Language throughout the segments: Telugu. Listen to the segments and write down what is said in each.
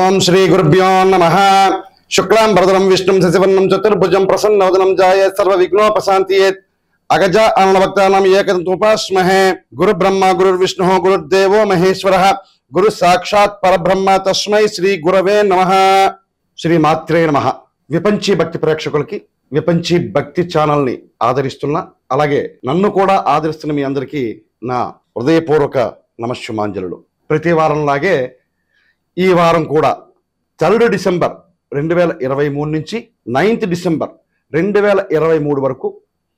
ఓం శ్రీ గురుభ్యో నమ శుక్లాం భరదరం విష్ణుం శశివర్ణం చతుర్భుజం ప్రసన్నవదనం జాయ సర్వ విఘ్నోపశాంతియేత్ అగజ అనవక్తానం ఏకదంతుపాస్మహే గురు బ్రహ్మ గురుర్విష్ణు గురుర్దేవో మహేశ్వర గురు సాక్షాత్ పరబ్రహ్మ తస్మై శ్రీ గురవే నమ శ్రీ మాత్రే నమ విపంచి భక్తి ప్రేక్షకులకి విపంచి భక్తి ఛానల్ని ఆదరిస్తున్న అలాగే నన్ను కూడా ఆదరిస్తున్న మీ అందరికీ నా హృదయపూర్వక నమస్సుమాంజలులు ప్రతి వారంలాగే ఈ వారం కూడా థర్డ్ డిసెంబర్ రెండు వేల ఇరవై మూడు నుంచి నైన్త్ డిసెంబర్ రెండు వేల ఇరవై మూడు వరకు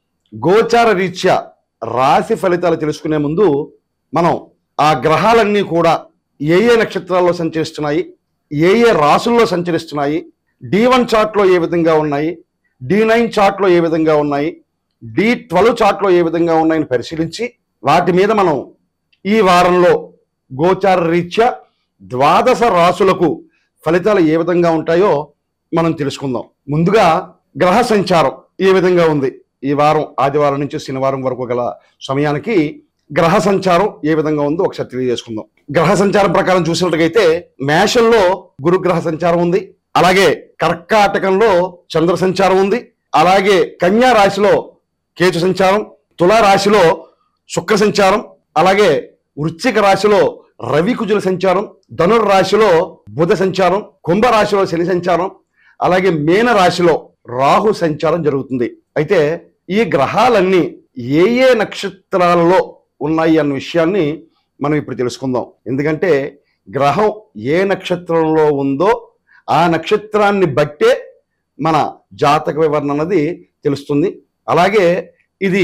గోచార రీత్యా రాశి ఫలితాలు తెలుసుకునే ముందు మనం ఆ గ్రహాలన్నీ కూడా ఏ ఏ నక్షత్రాల్లో సంచరిస్తున్నాయి ఏ ఏ రాసుల్లో సంచరిస్తున్నాయి డి వన్ చార్ట్లో ఏ విధంగా ఉన్నాయి డి నైన్ చార్ట్లో ఏ విధంగా ఉన్నాయి డి ట్వెల్వ్ చార్ట్లో ఏ విధంగా ఉన్నాయని పరిశీలించి వాటి మీద మనం ఈ వారంలో గోచార రీత్యా ద్వాదశ రాసులకు ఫలితాలు ఏ విధంగా ఉంటాయో మనం తెలుసుకుందాం ముందుగా గ్రహ సంచారం ఏ విధంగా ఉంది ఈ వారం ఆదివారం నుంచి శనివారం వరకు గల సమయానికి గ్రహ సంచారం ఏ విధంగా ఉందో ఒకసారి తెలియజేసుకుందాం గ్రహ సంచారం ప్రకారం చూసినట్టుగైతే మేషంలో గురుగ్రహ సంచారం ఉంది అలాగే కర్కాటకంలో చంద్ర సంచారం ఉంది అలాగే కన్యా రాశిలో కేతు సంచారం తులా రాశిలో శుక్ర సంచారం అలాగే వృశ్చిక రాశిలో రవి కుజుల సంచారం ధనుర్ రాశిలో బుధ సంచారం కుంభ రాశిలో శని సంచారం అలాగే మీన రాశిలో రాహు సంచారం జరుగుతుంది అయితే ఈ గ్రహాలన్నీ ఏ ఏ నక్షత్రాలలో ఉన్నాయి అన్న విషయాన్ని మనం ఇప్పుడు తెలుసుకుందాం ఎందుకంటే గ్రహం ఏ నక్షత్రంలో ఉందో ఆ నక్షత్రాన్ని బట్టే మన జాతక వివరణ అన్నది తెలుస్తుంది అలాగే ఇది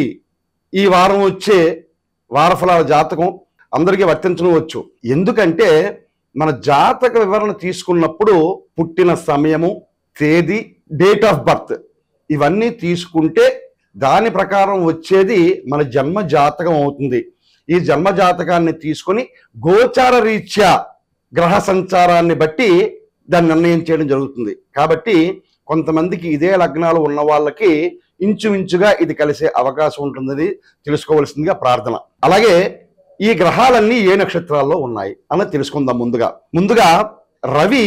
ఈ వారం వచ్చే వారఫలాల జాతకం అందరికీ వర్తించవచ్చు ఎందుకంటే మన జాతక వివరణ తీసుకున్నప్పుడు పుట్టిన సమయము తేదీ డేట్ ఆఫ్ బర్త్ ఇవన్నీ తీసుకుంటే దాని ప్రకారం వచ్చేది మన జన్మ జాతకం అవుతుంది ఈ జన్మ జాతకాన్ని తీసుకొని గోచార రీత్యా గ్రహ సంచారాన్ని బట్టి దాన్ని నిర్ణయం చేయడం జరుగుతుంది కాబట్టి కొంతమందికి ఇదే లగ్నాలు ఉన్న వాళ్ళకి ఇంచుమించుగా ఇది కలిసే అవకాశం ఉంటుందని తెలుసుకోవలసిందిగా ప్రార్థన అలాగే ఈ గ్రహాలన్నీ ఏ నక్షత్రాల్లో ఉన్నాయి అన్నది తెలుసుకుందాం ముందుగా ముందుగా రవి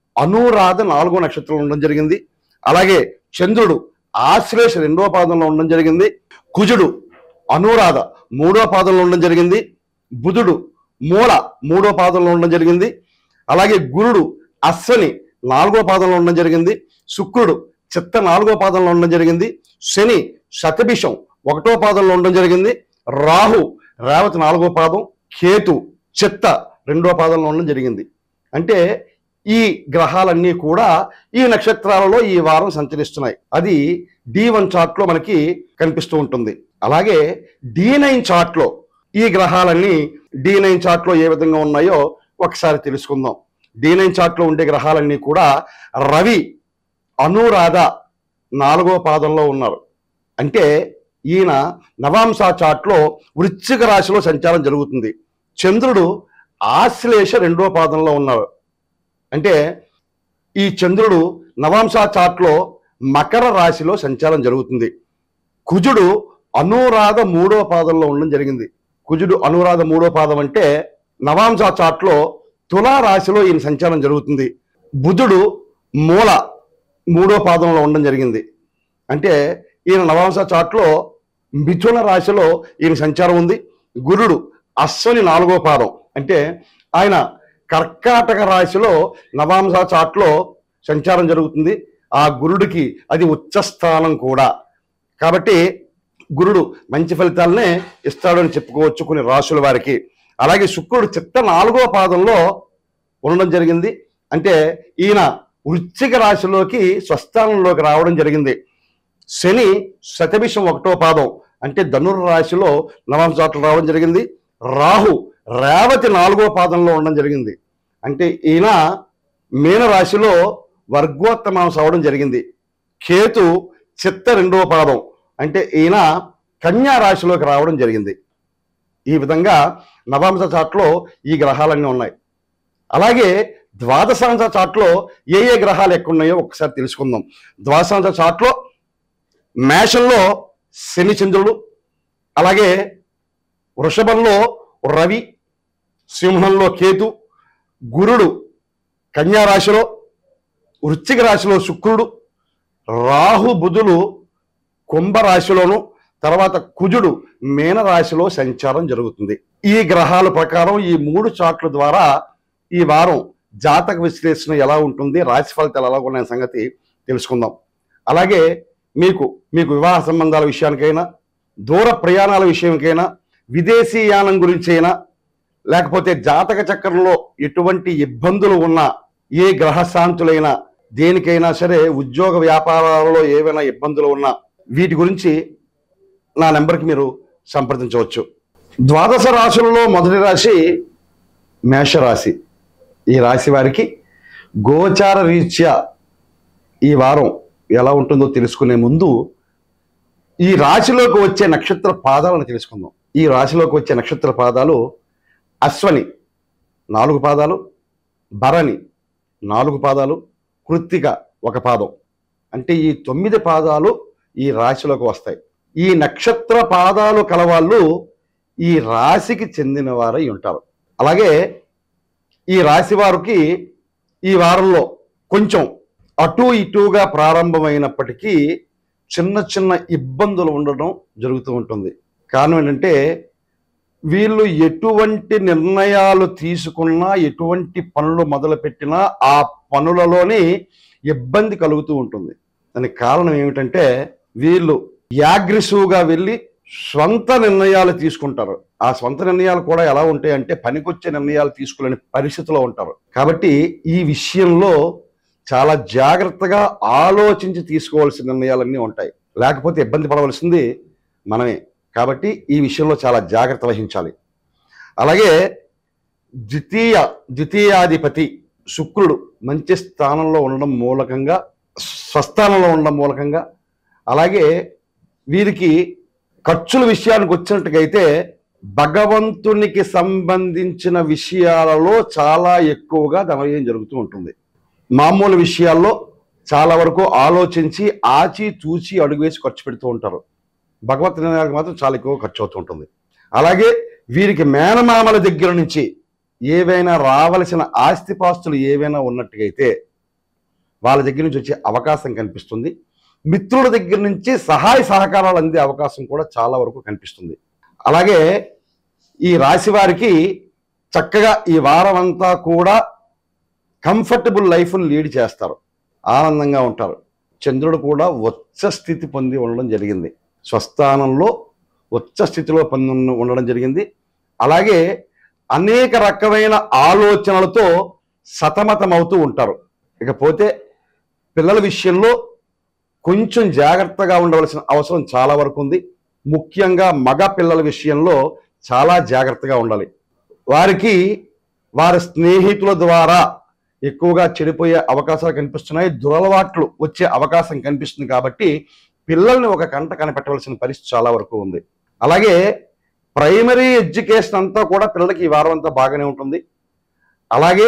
అనురాధ నాలుగో నక్షత్రంలో ఉండడం జరిగింది అలాగే చంద్రుడు ఆశ్లేష రెండవ పాదంలో ఉండడం జరిగింది కుజుడు అనురాధ మూడో పాదంలో ఉండడం జరిగింది బుధుడు మూల మూడో పాదంలో ఉండడం జరిగింది అలాగే గురుడు అశ్వని నాలుగో పాదంలో ఉండడం జరిగింది శుక్రుడు చిత్త నాలుగో పాదంలో ఉండడం జరిగింది శని శతభిషం ఒకటో పాదంలో ఉండడం జరిగింది రాహు రేవతి నాలుగో పాదం కేతు చిత్త రెండో పాదంలో ఉండడం జరిగింది అంటే ఈ గ్రహాలన్నీ కూడా ఈ నక్షత్రాలలో ఈ వారం సంచరిస్తున్నాయి అది డి వన్ చార్ట్లో మనకి కనిపిస్తూ ఉంటుంది అలాగే డి నైన్ చార్ట్లో ఈ గ్రహాలన్నీ డి నైన్ చార్ట్లో ఏ విధంగా ఉన్నాయో ఒకసారి తెలుసుకుందాం డి నైన్ చార్ట్లో ఉండే గ్రహాలన్నీ కూడా రవి అనురాధ నాలుగో పాదంలో ఉన్నారు అంటే ఈయన నవాంశ చార్ట్లో వృశ్చిక రాశిలో సంచారం జరుగుతుంది చంద్రుడు ఆశ్లేష రెండో పాదంలో ఉన్నారు అంటే ఈ చంద్రుడు నవాంశ చార్ట్లో మకర రాశిలో సంచారం జరుగుతుంది కుజుడు అనురాధ మూడో పాదంలో ఉండడం జరిగింది కుజుడు అనురాధ మూడో పాదం అంటే నవాంశ చార్ట్లో తులా రాశిలో ఈయన సంచారం జరుగుతుంది బుధుడు మూల మూడో పాదంలో ఉండడం జరిగింది అంటే ఈయన నవాంశ చార్ట్లో మిథున రాశిలో ఈయన సంచారం ఉంది గురుడు అశ్వని నాలుగో పాదం అంటే ఆయన కర్కాటక రాశిలో నవాంశ చాట్లో సంచారం జరుగుతుంది ఆ గురుడికి అది ఉచ్చస్థానం కూడా కాబట్టి గురుడు మంచి ఫలితాలనే ఇస్తాడు అని చెప్పుకోవచ్చు కొన్ని రాశుల వారికి అలాగే శుక్రుడు చిత్త నాలుగో పాదంలో ఉండడం జరిగింది అంటే ఈయన వృశ్చిక రాశిలోకి స్వస్థానంలోకి రావడం జరిగింది శని శతభిషం ఒకటో పాదం అంటే ధనుర్ రాశిలో నవాంశ చాట్లు రావడం జరిగింది రాహు రేవతి నాలుగో పాదంలో ఉండడం జరిగింది అంటే ఈయన మీన రాశిలో వర్గోత్తమాంశ అవడం జరిగింది కేతు చిత్త రెండవ పాదం అంటే ఈయన కన్యా రాశిలోకి రావడం జరిగింది ఈ విధంగా నవాంశ చాట్లో ఈ గ్రహాలన్నీ ఉన్నాయి అలాగే ద్వాదశాంశ చాట్లో ఏ ఏ గ్రహాలు ఎక్కున్నాయో ఒకసారి తెలుసుకుందాం ద్వాదశాంశ చాట్లో మేషంలో శని చంద్రుడు అలాగే వృషభంలో రవి సింహంలో కేతు గురుడు కన్యా రాశిలో వృశ్చిక రాశిలో శుక్రుడు రాహు బుధులు కుంభ రాశిలోను తర్వాత కుజుడు మీన రాశిలో సంచారం జరుగుతుంది ఈ గ్రహాల ప్రకారం ఈ మూడు చార్ట్ల ద్వారా ఈ వారం జాతక విశ్లేషణ ఎలా ఉంటుంది రాశి ఫలితాలు ఎలా ఉన్నాయి సంగతి తెలుసుకుందాం అలాగే మీకు మీకు వివాహ సంబంధాల విషయానికైనా దూర ప్రయాణాల విషయంకైనా విదేశీ యానం గురించి అయినా లేకపోతే జాతక చక్రంలో ఎటువంటి ఇబ్బందులు ఉన్నా ఏ గ్రహశాంతులైనా దేనికైనా సరే ఉద్యోగ వ్యాపారాలలో ఏవైనా ఇబ్బందులు ఉన్నా వీటి గురించి నా నెంబర్కి మీరు సంప్రదించవచ్చు ద్వాదశ రాశులలో మొదటి రాశి మేషరాశి ఈ రాశి వారికి గోచార రీత్యా ఈ వారం ఎలా ఉంటుందో తెలుసుకునే ముందు ఈ రాశిలోకి వచ్చే నక్షత్ర పాదాలను తెలుసుకుందాం ఈ రాశిలోకి వచ్చే నక్షత్ర పాదాలు అశ్వని నాలుగు పాదాలు భరణి నాలుగు పాదాలు కృత్తిక ఒక పాదం అంటే ఈ తొమ్మిది పాదాలు ఈ రాశిలోకి వస్తాయి ఈ నక్షత్ర పాదాలు కలవాళ్ళు ఈ రాశికి చెందిన వారై ఉంటారు అలాగే ఈ రాశి వారికి ఈ వారంలో కొంచెం అటు ఇటుగా ప్రారంభమైనప్పటికీ చిన్న చిన్న ఇబ్బందులు ఉండడం జరుగుతూ ఉంటుంది కారణం ఏంటంటే వీళ్ళు ఎటువంటి నిర్ణయాలు తీసుకున్నా ఎటువంటి పనులు మొదలుపెట్టినా ఆ పనులలోని ఇబ్బంది కలుగుతూ ఉంటుంది దానికి కారణం ఏమిటంటే వీళ్ళు యాగ్రెసివ్గా వెళ్ళి స్వంత నిర్ణయాలు తీసుకుంటారు ఆ స్వంత నిర్ణయాలు కూడా ఎలా ఉంటాయి అంటే పనికొచ్చే నిర్ణయాలు తీసుకోలేని పరిస్థితిలో ఉంటారు కాబట్టి ఈ విషయంలో చాలా జాగ్రత్తగా ఆలోచించి తీసుకోవాల్సిన నిర్ణయాలన్నీ ఉంటాయి లేకపోతే ఇబ్బంది పడవలసింది మనమే కాబట్టి ఈ విషయంలో చాలా జాగ్రత్త వహించాలి అలాగే ద్వితీయ ద్వితీయాధిపతి శుక్రుడు మంచి స్థానంలో ఉండడం మూలకంగా స్వస్థానంలో ఉండడం మూలకంగా అలాగే వీరికి ఖర్చుల విషయానికి వచ్చినట్టుగైతే భగవంతునికి సంబంధించిన విషయాలలో చాలా ఎక్కువగా ధనవ్యయం జరుగుతూ ఉంటుంది మామూలు విషయాల్లో చాలా వరకు ఆలోచించి ఆచి తూచి అడుగు వేసి ఖర్చు పెడుతూ ఉంటారు భగవత్ నిర్ణయాలకు మాత్రం చాలా ఎక్కువ ఖర్చు అవుతూ ఉంటుంది అలాగే వీరికి మేనమామల దగ్గర నుంచి ఏవైనా రావలసిన ఆస్తిపాస్తులు ఏవైనా ఉన్నట్టుగైతే వాళ్ళ దగ్గర నుంచి వచ్చే అవకాశం కనిపిస్తుంది మిత్రుల దగ్గర నుంచి సహాయ సహకారాలు అందే అవకాశం కూడా చాలా వరకు కనిపిస్తుంది అలాగే ఈ రాశి వారికి చక్కగా ఈ వారం అంతా కూడా కంఫర్టబుల్ లైఫ్ను లీడ్ చేస్తారు ఆనందంగా ఉంటారు చంద్రుడు కూడా ఉచ్చ స్థితి పొంది ఉండడం జరిగింది స్వస్థానంలో ఉచ్చ స్థితిలో పొంది ఉన్న- ఉండడం జరిగింది అలాగే అనేక రకమైన ఆలోచనలతో సతమతమవుతూ ఉంటారు ఇకపోతే పిల్లల విషయంలో కొంచెం జాగ్రత్తగా ఉండవలసిన అవసరం చాలా వరకు ఉంది ముఖ్యంగా మగ పిల్లల విషయంలో చాలా జాగ్రత్తగా ఉండాలి వారికి వారి స్నేహితుల ద్వారా ఎక్కువగా చెడిపోయే అవకాశాలు కనిపిస్తున్నాయి దురలవాట్లు వచ్చే అవకాశం కనిపిస్తుంది కాబట్టి పిల్లల్ని ఒక కంట కనిపెట్టవలసిన పరిస్థితి చాలా వరకు ఉంది అలాగే ప్రైమరీ ఎడ్యుకేషన్ అంతా కూడా పిల్లలకి ఈ వారం అంతా బాగానే ఉంటుంది అలాగే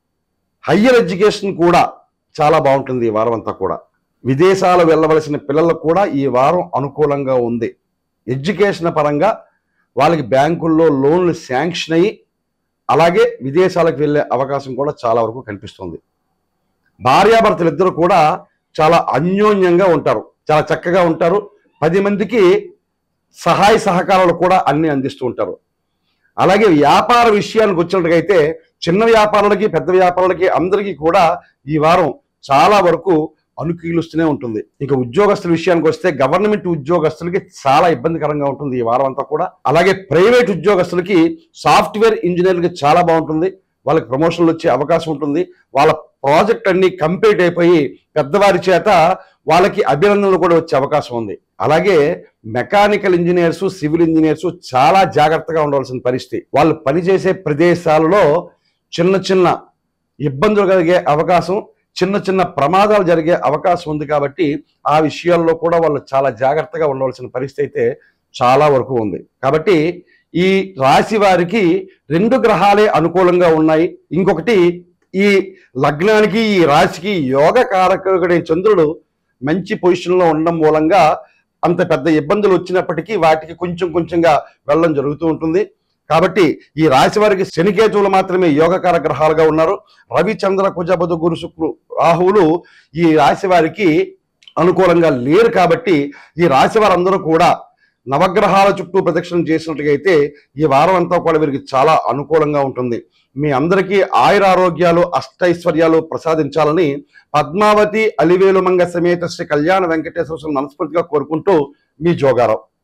హయ్యర్ ఎడ్యుకేషన్ కూడా చాలా బాగుంటుంది ఈ వారం అంతా కూడా విదేశాలు వెళ్ళవలసిన పిల్లలకు కూడా ఈ వారం అనుకూలంగా ఉంది ఎడ్యుకేషన్ పరంగా వాళ్ళకి బ్యాంకుల్లో లోన్లు శాంక్షన్ అయ్యి అలాగే విదేశాలకు వెళ్ళే అవకాశం కూడా చాలా వరకు కనిపిస్తుంది భార్యాభర్తలు ఇద్దరు కూడా చాలా అన్యోన్యంగా ఉంటారు చాలా చక్కగా ఉంటారు పది మందికి సహాయ సహకారాలు కూడా అన్ని అందిస్తూ ఉంటారు అలాగే వ్యాపార విషయానికి వచ్చినట్టుగైతే చిన్న వ్యాపారులకి పెద్ద వ్యాపారులకి అందరికీ కూడా ఈ వారం చాలా వరకు అనుకూలిస్తూనే ఉంటుంది ఇక ఉద్యోగస్తుల విషయానికి వస్తే గవర్నమెంట్ ఉద్యోగస్తులకి చాలా ఇబ్బందికరంగా ఉంటుంది ఈ వారం అంతా కూడా అలాగే ప్రైవేట్ ఉద్యోగస్తులకి సాఫ్ట్వేర్ ఇంజనీర్లకి చాలా బాగుంటుంది వాళ్ళకి ప్రమోషన్లు వచ్చే అవకాశం ఉంటుంది వాళ్ళ ప్రాజెక్ట్ అన్ని కంప్లీట్ అయిపోయి పెద్దవారి చేత వాళ్ళకి అభినందనలు కూడా వచ్చే అవకాశం ఉంది అలాగే మెకానికల్ ఇంజనీర్స్ సివిల్ ఇంజనీర్స్ చాలా జాగ్రత్తగా ఉండవలసిన పరిస్థితి వాళ్ళు పనిచేసే ప్రదేశాలలో చిన్న చిన్న ఇబ్బందులు కలిగే అవకాశం చిన్న చిన్న ప్రమాదాలు జరిగే అవకాశం ఉంది కాబట్టి ఆ విషయాల్లో కూడా వాళ్ళు చాలా జాగ్రత్తగా ఉండవలసిన పరిస్థితి అయితే చాలా వరకు ఉంది కాబట్టి ఈ రాశి వారికి రెండు గ్రహాలే అనుకూలంగా ఉన్నాయి ఇంకొకటి ఈ లగ్నానికి ఈ రాశికి యోగ కారకుడే చంద్రుడు మంచి పొజిషన్లో ఉండడం మూలంగా అంత పెద్ద ఇబ్బందులు వచ్చినప్పటికీ వాటికి కొంచెం కొంచెంగా వెళ్ళడం జరుగుతూ ఉంటుంది కాబట్టి ఈ రాశి వారికి శనికేతువులు మాత్రమే యోగకార గ్రహాలుగా ఉన్నారు రవి చంద్ర కుజ బుధ గురు శుక్రు రాహువులు ఈ రాశి వారికి అనుకూలంగా లేరు కాబట్టి ఈ రాశి వారందరూ కూడా నవగ్రహాల చుట్టూ ప్రదక్షిణం చేసినట్టుగా అయితే ఈ వారం అంతా కూడా వీరికి చాలా అనుకూలంగా ఉంటుంది మీ అందరికీ ఆయురారోగ్యాలు అష్టైశ్వర్యాలు ప్రసాదించాలని పద్మావతి అలివేలు మంగ సమేత శ్రీ కళ్యాణ వెంకటేశ్వర స్వామి మనస్ఫూర్తిగా కోరుకుంటూ మీ జోగారావు